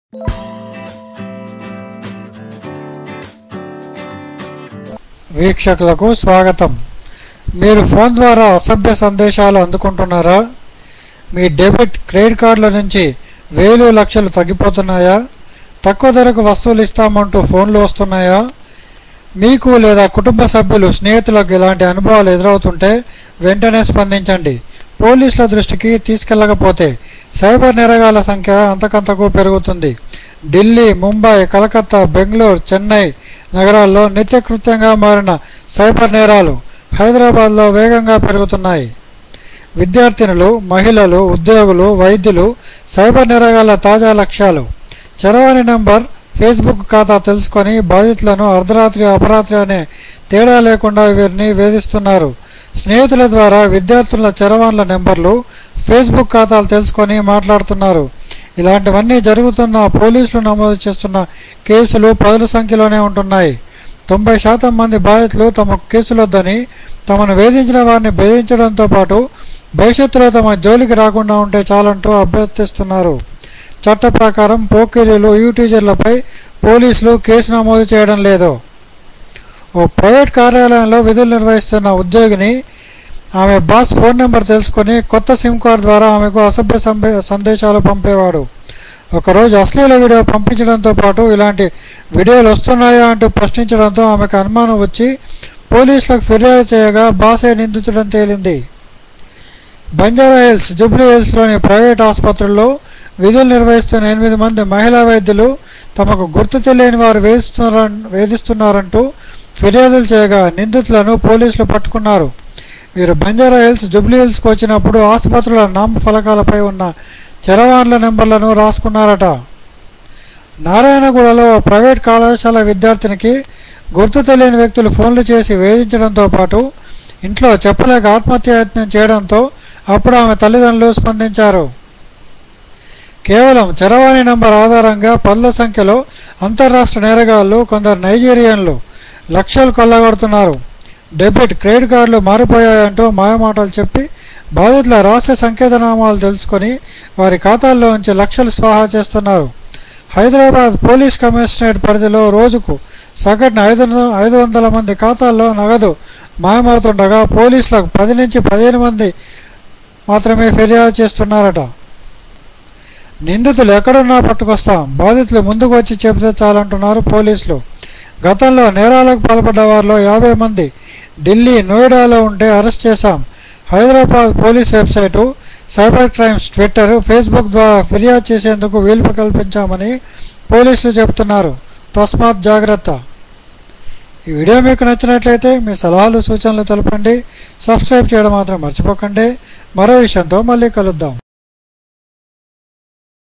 వీక్షకులకు స్వాగతం మీరు ఫోన్ ద్వారా అసభ్య సందేశాలు అందుకుంటున్నారా మీ డెబిట్ క్రెడిట్ కార్డుల నుంచి వేలు లక్షలు తగ్గిపోతున్నాయా తక్కువ ధరకు వస్తువులు ఇస్తామంటూ ఫోన్లు వస్తున్నాయా మీకు లేదా కుటుంబ సభ్యులు స్నేహితులకు ఇలాంటి అనుభవాలు ఎదురవుతుంటే వెంటనే స్పందించండి పోలీసుల దృష్టికి తీసుకెళ్లకపోతే సైబర్ నేరగాల సంఖ్య అంతకంతకు పెరుగుతుంది ఢిల్లీ ముంబై కలకత్తా బెంగళూరు చెన్నై నగరాల్లో నిత్యకృత్యంగా మారిన సైబర్ నేరాలు హైదరాబాద్లో వేగంగా పెరుగుతున్నాయి విద్యార్థినులు మహిళలు ఉద్యోగులు వైద్యులు సైబర్ నేరగాళ్ల తాజా లక్ష్యాలు చరవాణి నంబర్ ఫేస్బుక్ ఖాతా తెలుసుకొని బాధితులను అర్ధరాత్రి అపరాత్రి అనే తేడా లేకుండా వీరిని వేధిస్తున్నారు స్నేహితుల ద్వారా విద్యార్థుల చరవాణిల నెంబర్లు ఫేస్బుక్ ఖాతాలు తెలుసుకొని మాట్లాడుతున్నారు ఇలాంటివన్నీ జరుగుతున్న పోలీసులు నమోదు చేస్తున్న కేసులు పదుల సంఖ్యలోనే ఉంటున్నాయి తొంభై శాతం మంది బాధితులు తమకు కేసులొద్దని తమను వేధించిన వారిని బెదిరించడంతో పాటు భవిష్యత్తులో తమ జోలికి రాకుండా ఉంటే చాలంటూ అభ్యర్థిస్తున్నారు చట్ట ప్రకారం పోకిరీలు యూటీజర్లపై పోలీసులు కేసు నమోదు చేయడం లేదు ఓ ప్రైవేట్ కార్యాలయంలో విధులు నిర్వహిస్తున్న ఉద్యోగిని ఆమె బాస్ ఫోన్ నెంబర్ తెలుసుకొని కొత్త సిమ్ కార్డ్ ద్వారా ఆమెకు అసభ్య సంబే- సందేశాలు పంపేవాడు ఒకరోజు అశ్లీల వీడియో పంపించడంతో పాటు ఇలాంటి వీడియోలు వస్తున్నాయా అంటూ ప్రశ్నించడంతో ఆమెకు అనుమానం వచ్చి పోలీసులకు ఫిర్యాదు చేయగా బాసే నిందితుడని తేలింది బంజారా హిల్స్ జూబ్లీ హిల్స్లోని ప్రైవేట్ ఆసుపత్రుల్లో విధులు నిర్వహిస్తున్న ఎనిమిది మంది మహిళా వైద్యులు తమకు గుర్తు తెలియని వారు వేధిస్తున్నారు వేధిస్తున్నారంటూ ఫిర్యాదులు చేయగా నిందితులను పోలీసులు పట్టుకున్నారు వీరు బంజారా హిల్స్ జూబ్లీ హిల్స్కి వచ్చినప్పుడు ఆసుపత్రుల నామ ఫలకాలపై ఉన్న చరవాణిల నెంబర్లను రాసుకున్నారట నారాయణగూడలో ఓ ప్రైవేట్ కళాశాల విద్యార్థినికి గుర్తు తెలియని వ్యక్తులు ఫోన్లు చేసి వేధించడంతో పాటు ఇంట్లో చెప్పలేక ఆత్మహత్యాయత్నం చేయడంతో అప్పుడు ఆమె తల్లిదండ్రులు స్పందించారు కేవలం చరవాణి నంబర్ ఆధారంగా పదుల సంఖ్యలో అంతర్రాష్ట్ర నేరగాళ్లు కొందరు నైజీరియన్లు లక్షలు కొల్లగొడుతున్నారు డెబిట్ క్రెడిట్ కార్డులు మారిపోయాయంటూ మాయమాటలు చెప్పి బాధితుల రహస్య సంకేతనామాలు తెలుసుకొని వారి ఖాతాల్లో ఉంచి లక్షలు స్వాహా చేస్తున్నారు హైదరాబాద్ పోలీస్ కమిషనరేట్ పరిధిలో రోజుకు సగటున ఐదు వందల- ఐదు వందల మంది ఖాతాల్లో నగదు మాయమవుతుండగా పోలీసులకు పది నుంచి పదిహేను మంది మాత్రమే ఫిర్యాదు చేస్తున్నారట నిందితులు ఎక్కడున్నా పట్టుకొస్తాం బాధితులు ముందుకు వచ్చి చెబితే చాలంటున్నారు పోలీసులు గతంలో నేరాలకు పాల్పడ్డ వారిలో యాభై మంది ఢిల్లీ నోయిడాలో ఉంటే అరెస్ట్ చేశాం Hyderabad police website cyber crimes Twitter Facebook ద్వారా ఫిర్యాదు చేసేందుకు వీలు కల్పించామని పోలీసులు చెబుతున్నారు తస్మాత్ జాగ్రత్త ఈ వీడియో మీకు నచ్చినట్లయితే మీ సలహాలు సూచనలు తెలపండి సబ్స్క్రైబ్ చేయడం మాత్రం మర్చిపోకండి మరో విషయంతో మళ్ళీ కలుద్దాం